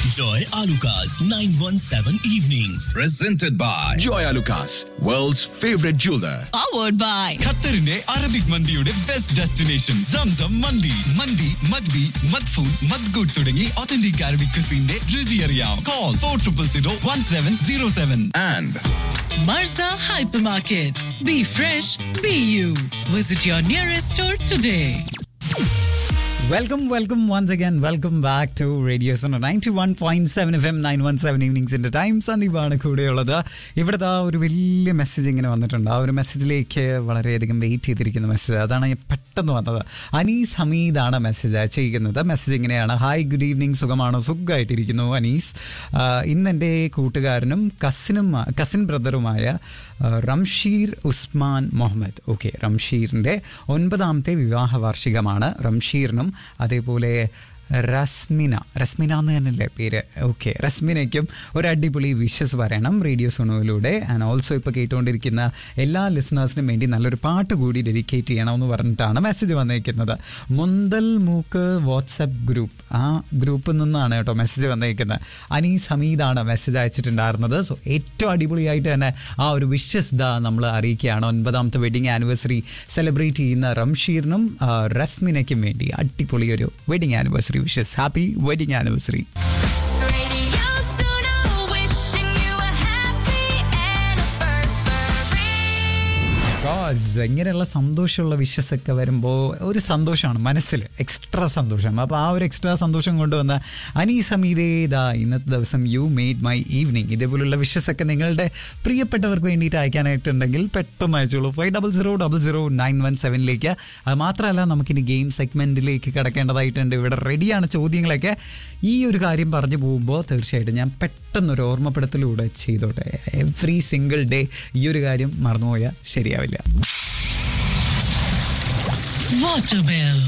Joy Alukas 917 Evenings. Presented by Joy Lucas, world's favorite jeweler. powered by ഖത്തറിന്റെ Arabic മന്തിയുടെ best destination സംസം മന്തി മന്തി മദ്ബി മദ്ഫൂൻ മദ്ഗുഡ് തുടങ്ങി ഒത്തന്റിക് അറബിക് ക്രിസിന്റെ രുചി അറിയാം call four triple zero one seven zero seven And Marza Hypermarket. Be fresh, be you. Visit your nearest store today. Welcome welcome once again welcome back to radio ninety one point seven F M nine one seven ഈവനിങ്സിന്റെ time സന്ദീപാണ് കൂടെയുള്ളത് ഇവിടുത്തെ ആ ഒരു വലിയ message ഇങ്ങനെ വന്നിട്ടുണ്ട് ആ ഒരു മെസ്സേജിലേക്ക് വളരെയധികം വെയിറ്റ് ചെയ്തിരിക്കുന്ന മെസ്സേജ് അതാണ് ഞാൻ പെട്ടെന്ന് വന്നത് അനീസ് ഹമീദാണ് മെസ്സേജ് അയച്ചിരിക്കുന്നത് മെസ്സേജ് ഇങ്ങനെയാണ് ഹായ് ഗുഡ് ഈവനിങ് സുഖമാണോ സുഖമായിട്ടിരിക്കുന്നു അനീസ് ആ, ഇന്ന് എൻ്റെ കൂട്ടുകാരനും കസിനും കസിൻ ബ്രദറുമായ ആ, റംഷീർ ഉസ്മാൻ മുഹമ്മദ് ഓക്കെ റംഷീറിൻ്റെ ഒൻപതാമത്തെ വിവാഹ വാർഷികമാണ് റംഷീറിനും അതേപോലെ റസ്മിന റസ്മിന എന്ന് തന്നെയല്ലേ പേര് ഓക്കെ റസ്മിനയ്ക്കും ഒരു അടിപൊളി വിഷസ് പറയണം റേഡിയോ സോണുവിലൂടെ ആൻഡ് ഓൾസോ ഇപ്പോൾ കേട്ടുകൊണ്ടിരിക്കുന്ന എല്ലാ ലിസണേഴ്സിനും വേണ്ടി നല്ലൊരു പാട്ട് കൂടി ഡെഡിക്കേറ്റ് ചെയ്യണമെന്ന് പറഞ്ഞിട്ടാണ് മെസ്സേജ് വന്നേക്കുന്നത് മുന്തൽ മൂക്ക് വാട്സപ്പ് ഗ്രൂപ്പ് ആ ഗ്രൂപ്പിൽ നിന്നാണ് കേട്ടോ മെസ്സേജ് വന്നേക്കുന്നത് അനീസ് ഹമീദാണ് മെസ്സേജ് അയച്ചിട്ടുണ്ടായിരുന്നത് സോ ഏറ്റവും അടിപൊളിയായിട്ട് തന്നെ ആ ഒരു വിഷസ് ദാ നമ്മൾ അറിയിക്കുകയാണ് ഒൻപതാമത്തെ വെഡിങ് ആനിവേഴ്സറി സെലിബ്രേറ്റ് ചെയ്യുന്ന റംഷീറിനും ആ, റസ്മിനയ്ക്കും വേണ്ടി അടിപൊളി ഒരു wedding anniversary wishes happy wedding anniversary Radio Suno, wishing you a happy anniversary. Because ഇങ്ങനെയുള്ള സന്തോഷമുള്ള വിഷസ് ഒക്കെ വരുമ്പോൾ ഒരു സന്തോഷമാണ് മനസ്സിൽ എക്സ്ട്രാ സന്തോഷം അപ്പോൾ ആ ഒരു എക്സ്ട്രാ സന്തോഷം കൊണ്ടുവന്ന അനീസ് ഹമീദേതാ ഇന്നത്തെ ദിവസം യു മെയ്ഡ് മൈ ഈവനിങ് ഇതേപോലുള്ള വിഷസ് ഒക്കെ നിങ്ങളുടെ പ്രിയപ്പെട്ടവർക്ക് വേണ്ടിയിട്ട് അയക്കാനായിട്ടുണ്ടെങ്കിൽ പെട്ടെന്ന് അയച്ചോളൂ five double zero double zero nine one സെവനിലേക്ക് അത് മാത്രമല്ല നമുക്കിനി ഗെയിം സെഗ്മെൻറ്റിലേക്ക് കിടക്കേണ്ടതായിട്ടുണ്ട് ഇവിടെ റെഡിയാണ് ചോദ്യങ്ങളൊക്കെ ഈ ഒരു കാര്യം പറഞ്ഞു പോകുമ്പോൾ തീർച്ചയായിട്ടും ഞാൻ പെട്ടെന്നൊരു ഓർമ്മപ്പെടുത്തലൂടെ ചെയ്തോട്ടെ എവ്രി സിംഗിൾ ഡേ ഈ ഒരു കാര്യം മറന്നുപോയാൽ ശരിയാവില്ല Waterwell.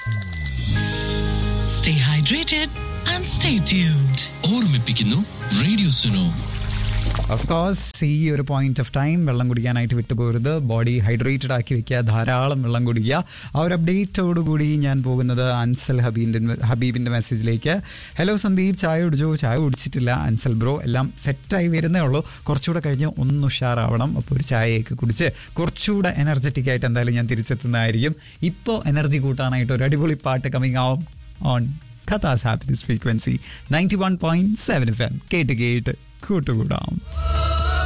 Stay hydrated and stay tuned. ഓർമ്മിപ്പിക്കുന്നു റേഡിയോ സുനോ ഓഫ് കോഴ്സ് ഈ ഒരു പോയിന്റ് ഓഫ് ടൈം വെള്ളം കുടിക്കാനായിട്ട് വിട്ടുപോകരുത് ബോഡി ഹൈഡ്രേറ്റഡ് ആക്കി വെക്കുക ധാരാളം വെള്ളം കുടിക്കുക ആ ഒരു അപ്ഡേറ്റോടുകൂടി ഞാൻ പോകുന്നത് അൻസൽ ഹബീബിൻ്റെ ഹബീബിൻ്റെ മെസ്സേജിലേക്ക് ഹലോ സന്ദീപ് ചായ കുടിച്ചോ ചായ കുടിച്ചിട്ടില്ല അൻസൽ ബ്രോ എല്ലാം സെറ്റായി വരുന്നേ ഉള്ളൂ കുറച്ചുകൂടെ കഴിഞ്ഞ് ഒന്ന് ഉഷാറാവണം അപ്പോൾ ഒരു ചായയൊക്കെ കുടിച്ച് കുറച്ചുകൂടെ എനർജറ്റിക് ആയിട്ട് എന്തായാലും ഞാൻ തിരിച്ചെത്തുന്നതായിരിക്കും ഇപ്പോൾ എനർജി കൂട്ടാനായിട്ട് ഒരു അടിപൊളി പാട്ട് കമ്മിങ് ആവും on Qatar's happiness frequency ninety one point seven F M കേട്ട് കേട്ട് കൂട്ടുകൂടാം